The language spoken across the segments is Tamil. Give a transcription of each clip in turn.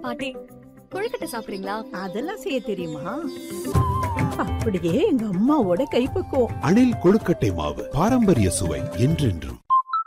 பாட்டி கொழுக்கட்டை சாப்பிடுறீங்களா அதெல்லாம் செய்ய தெரியுமா அப்படியே எங்க அம்மாவோட கைப்பக்குவம் அணில் கொழுக்கட்டை மாவு பாரம்பரிய சுவை என்றென்றும்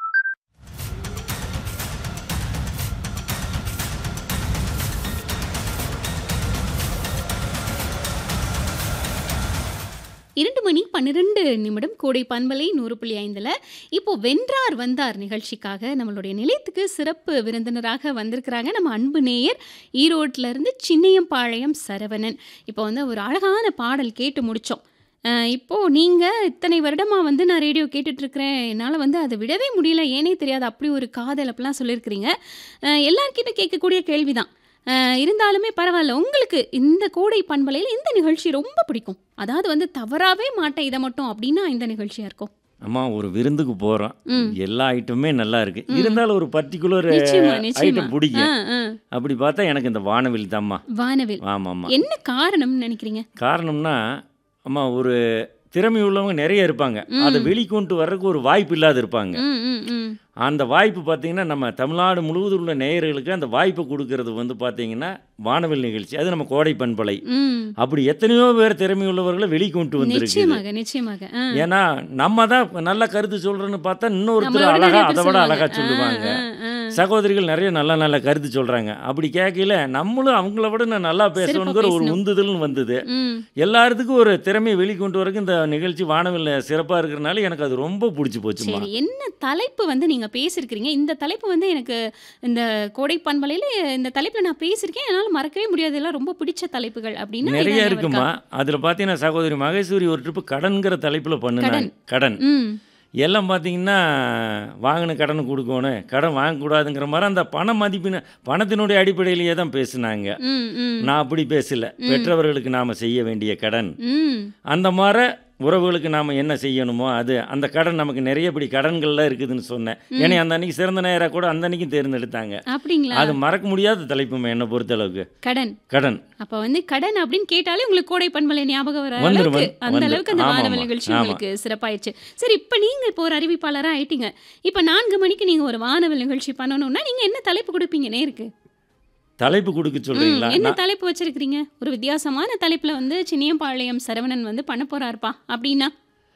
இரண்டு மணி பன்னிரெண்டு நிமிடம் கோடை பண்பலை நூறு புள்ளி ஐந்தில் இப்போ வென்றார் வந்தார் நிகழ்ச்சிக்காக நம்மளுடைய நிலையத்துக்கு சிறப்பு விருந்தினராக வந்திருக்கிறாங்க நம்ம அன்பு நேயர் ஈரோட்டில் இருந்து சின்னையம்பாளையம் சரவணன் இப்போ வந்து ஒரு அழகான பாடல் கேட்டு முடித்தோம் இப்போது நீங்கள் இத்தனை வருடமாக வந்து நான் ரேடியோ கேட்டுட்ருக்கிறேன் என்னால் வந்து அதை விடவே முடியல ஏனே தெரியாது அப்படி ஒரு காதல் அப்படிலாம் சொல்லியிருக்கிறீங்க அஹ் எல்லார்கிட்ட கேட்கக்கூடிய கேள்வி தான் இருந்தாலுமே பரவாயில்ல உங்களுக்கு இந்த கோடை பண்பலையில் இந்த நிகழ்ச்சி ரொம்ப பிடிக்கும் அதாவது வந்து தவறாவே மாட்டேன் இதை மட்டும் அப்படின்னா இந்த நிகழ்ச்சியாக இருக்கும் அம்மா ஒரு விருந்துக்கு போகிறோம் ம் எல்லா ஐட்டமுமே நல்லா இருக்கு ம். இருந்தாலும் ஒரு பர்டிகுலர் நிச்சயமா நிச்சயமா ஐட்டம் பிடிக்கும் ஆ, ஆ. அப்படி பார்த்தா எனக்கு இந்த வானவில் தாம்மா வானவில் ஆமாம் ஆமாம் என்ன காரணம்னு நினைக்கிறீங்க காரணம்னா அம்மா ஒரு திறமை உள்ளவங்க நிறைய இருப்பாங்க ம். அதை வெளிக்கொண்டு வர்றதுக்கு ஒரு வாய்ப்பு இல்லாத இருப்பாங்க ம் ம் ம் அந்த வாய்ப்பு பார்த்தீங்கன்னா நம்ம தமிழ்நாடு முழுவதும் உள்ள நேயர்களுக்கு அந்த வாய்ப்பை கொடுக்கறது வந்து பார்த்தீங்கன்னா வானவில் நிகழ்ச்சி அது நம்ம கோடை பண்பலை ம் அப்படி எத்தனையோ பேர் திறமை உள்ளவர்களை வெளிக்கொண்டு வந்திருக்கு நிச்சயமாக நிச்சயமாக ஆ. ஏன்னா நம்ம தான் நல்ல கருத்து சொல்றோன்னு பார்த்தா இன்னொருத்தர் நம்மளோட அழகா நிறைய அதை பேர் விட சொல்லுவாங்க. அழகா ஆ, சொல்லுவாங்க ஆ, ஆ. சகோதரிகள் நிறைய நல்ல நல்ல கருத்து சொல்றாங்க அப்படி கேட்கல நம்மளும் அவங்கள விட நான் நல்லா பேசணுங்கிற ஒரு பேசணும். உந்துதல்னு வந்தது ம் எல்லாத்துக்கும் ஒரு திறமையை வெளிக்கொண்டு வரக்கு இந்த நிகழ்ச்சி வானவில் சிறப்பாக இருக்கிறனால எனக்கு அது ரொம்ப பிடிச்சி போச்சுமா சரி என்ன தலைப்பு வந்து நீங்கள் பேசியிருக்கிறீங்க இந்த தலைப்பு வந்து எனக்கு இந்த கோடை பண்பலையில் இந்த தலைப்பில் நான் பேசியிருக்கேன் என்னால் மறக்கவே முடியாது எல்லாம் ரொம்ப பிடிச்ச தலைப்புகள் அப்படின்னா நிறைய ஏதாவது இருக்குமா இருக்கா? அதில் பார்த்தீங்கன்னா சகோதரி மகேஸ்வரி ஒரு ட்ரிப்பு கடன்கிற தலைப்பில் பண்ணுனாங்க கடன். கடன் ம் எல்லாம் பார்த்தீங்கன்னா வாங்கின கடன் கொடுக்கணும் கடன் வாங்கக்கூடாதுங்கிற மாதிரி அந்த பண மதிப்பின பணத்தினுடைய அடிப்படையிலேயே தான் பேசுனாங்க ம் ம் நான் அப்படி பேசல பெற்றவர்களுக்கு நாம் செய்ய வேண்டிய கடன் ம் அந்த மாதிரி உறவுகளுக்கு நாம் என்ன செய்யணுமோ அது அந்த கடன் நமக்கு நிறையபடி கடன்கள்லாம் இருக்குதுன்னு சொன்னேன் ஏன்னா அந்த அன்னைக்கு சிறந்த நேராக கூட அந்த அன்னைக்கு தேர்ந்தெடுத்தாங்க அப்படிங்களா அது மறக்க முடியாத தலைப்புமே என்னை பொறுத்தளவுக்கு கடன் கடன் அப்ப வந்து கடன் அப்படின்னு கேட்டாலே உங்களுக்கு கோடை பண்பலை ஞாபகம் வர வந்துரும், அளவுக்கு வந்து- அந்த வந்து. அளவுக்கு அந்த ஆமா, வானவல் ஆமா. நிகழ்ச்சி ஆமா. உங்களுக்கு சிறப்பாயிடுச்சு சரி இப்ப நீங்க இப்போ ஒரு அறிவிப்பாளரா ஆயிட்டீங்க இப்ப நான்கு மணிக்கு நீங்க ஒரு வானவல் நிகழ்ச்சி பண்ணணும்னா நீங்க என்ன தலைப்பு கொடுப்பீங்க நேருக்கு தலைப்பு கொடுக்க ம், சொல்றீங்களா என்ன நான் தலைப்பு வச்சிருக்கீங்க ஒரு வித்தியாசமான தலைப்புல வந்து சின்னியம்பாளையம் சரவணன் வந்து பண்ண போறாருப்பா அப்படின்னா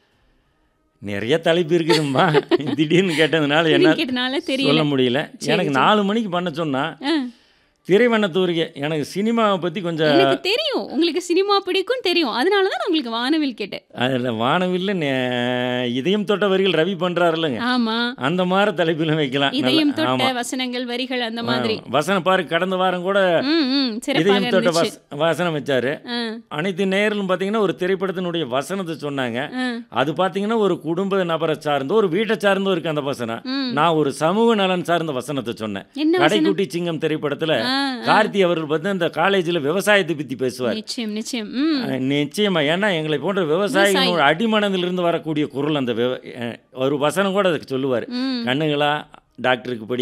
நிறைய தலைப்பு இருக்குதும்மா திடீர்னு கேட்டதுனால என்ன கேட்டனால சொல்ல தெரியல முடியல சரி, எனக்கு சரி. நாலு மணிக்கு பண்ண சொன்னா ஆ, திரைவண்ணத்தூரிகை எனக்கு சினிமாவை பற்றி கொஞ்சம் எனக்கு தெரியும் உங்களுக்கு சினிமா பிடிக்கும் தெரியும் அதனால தான் நான் உங்களுக்கு வானவில் கேட்டேன் அதில் வானவில்ல நே- இதயம் தொட்ட வரிகள் ரவி பண்ணுறாருல்லங்க ஆமா அந்த மாதிரி தலைப்பில் வைக்கலாம் நல்லா- இதயம் தொட்ட ஆமா. வசனங்கள் வரிகள் அந்த மாதிரி ஆ, வசனம் பாரு கடந்த வாரம் கூட ம் ம் சிறப்பாக இதயம் தொட்ட இருந்துச்சு வச வசனம் வச்சாரு ஆ, அனைத்து நேரிலும் பார்த்தீங்கன்னா ஒரு திரைப்படத்தினுடைய வசனத்தை சொன்னாங்க ஆ, அது பார்த்தீங்கன்னா ஒரு குடும்ப நபரை சார்ந்தோ ஒரு வீட்டை சார்ந்தோ இருக்கு அந்த வசனம் ம். நான் ஒரு சமூக நலன் சார்ந்த வசனத்தை சொன்னேன் என்ன வசனம் கடைக்குட்டி சிங்கம் திரைப்படத்துல ஆ, கார்த்தி அவர்கள் பார்த்து அந்த காலேஜில் விவசாயத்தை பற்றி பேசுவார் நிச்சயம் நிச்சயம் ம் அஹ் நிச்சயமா ஏன்னா எங்களை போன்ற விவசாயிகளோட அடிமனதிலிருந்து வரக்கூடிய குரல் அந்த விவ- அஹ் ஒரு வசனம் கூட அதுக்கு சொல்லுவார் ம் கண்ணுங்களா டாக்டருக்கு படி